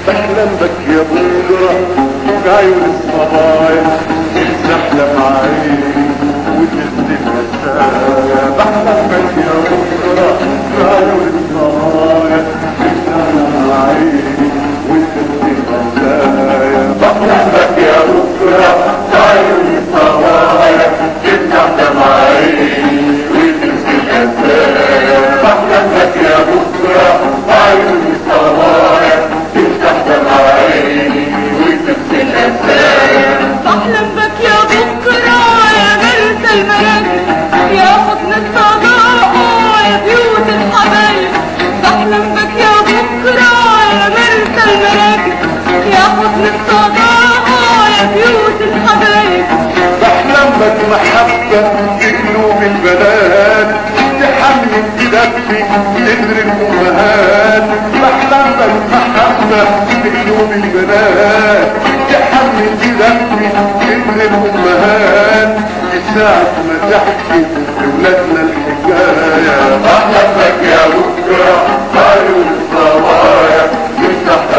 بحلم بك يا بكرة بعيون الصبايا تحلم عيني وتهدي المسايا بحلم بك يا بكرة بعيون الصبايا تحلم عيني وتهدي المسايا بحلم بك يا بكرة بعيون الصبايا تحلم عيني وتهدي المسايا بحلم بك يا بكرة بعيون الصبايا تحلم عيني وتهدي المسايا بحلم بك يا بكرة يا مرسى المراكب يا حضن الصداقة يا بيوت الحبايب بحلم بك يا بكرة يا مرسى المراكب يا حضن الصداقة يا بيوت الحبايب بحلم بك محبة في قلوب البنات تحمل تدفي صدر الأمهات بحلم بك محبة في قلوب البنات تحمل تدفي صدر الأمهات ساعة ما تحكي لولادنا الحكاية بحلم بك يا بكرة عيون الصبايا تفتح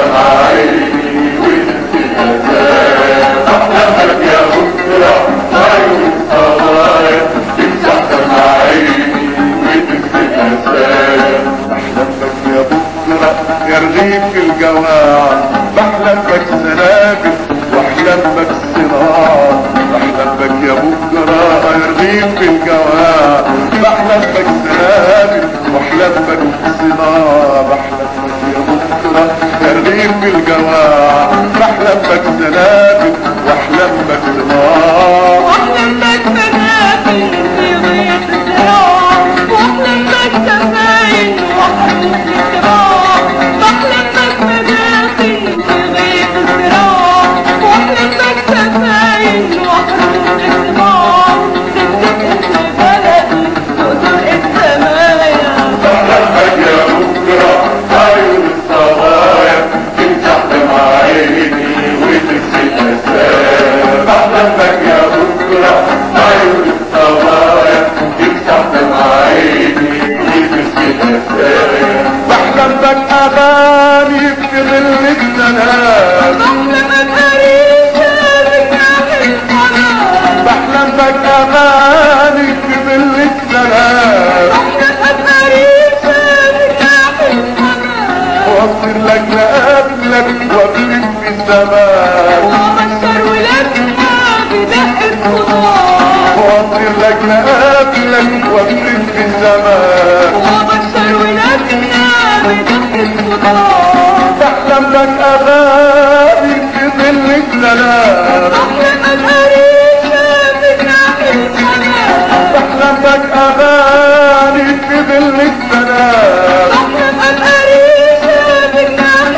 عيني وانت الهدايا بحلم بك يا بكرة عيون الصبايا تفتح عيني وانت الهدايا بحلم بك يا بكرة يا رغيف الجواع بحلم بك سنابل واحلم بك صناعة بحلم بك يا بكرة يا رغيف الجواع بحلم بك سنابل واحلم بك صناعة بحلم بك يا بكرة يا رغيف الجواع بحلم بك سنابل واحلم بك صناعة واحلم بك منافل في غيط الزراعة واحلم بك سفاين واحلم الزراعة بحلم بك منافل في غيط الزراعة واحلم بك سفاين واحلم الزراعة تفتح بلدي وطرق السمايا بحلم بك يا بكرة عيون الصبايا تفتح دمع عيني وتغسل مسايا بحلم بك يا بكرة عيون الصبايا تفتح دمع عيني وتغسل مسايا بحلم بك أغاني في ظل السلام بحلم الهريشة بجناح الحمام بحلم بك أغاني في ظل السلام بحلم الهريشة بجناح الحمام واصل لك لقبلك وابلك في السماء وبشر ولادنا بدق الخضار واصل لك لقبلك وابلك في السماء وبشر ولادنا بدق الخضار تحلم لك أغاني في ظل السلام بحلم الهريشة بجناح الحمام تحلم لك أغاني في ظل السلام بحلم الهريشة بجناح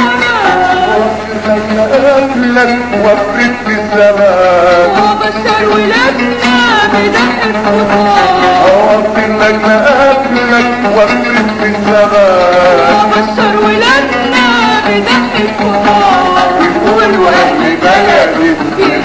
الحمام واصل لك لقبلك وابلك في السماء وبشر ولادنا بدق الخضار واصل لك لقبلك وابلك في السماء وبشر ولادنا بدق الخضار قولوا أهل بلدي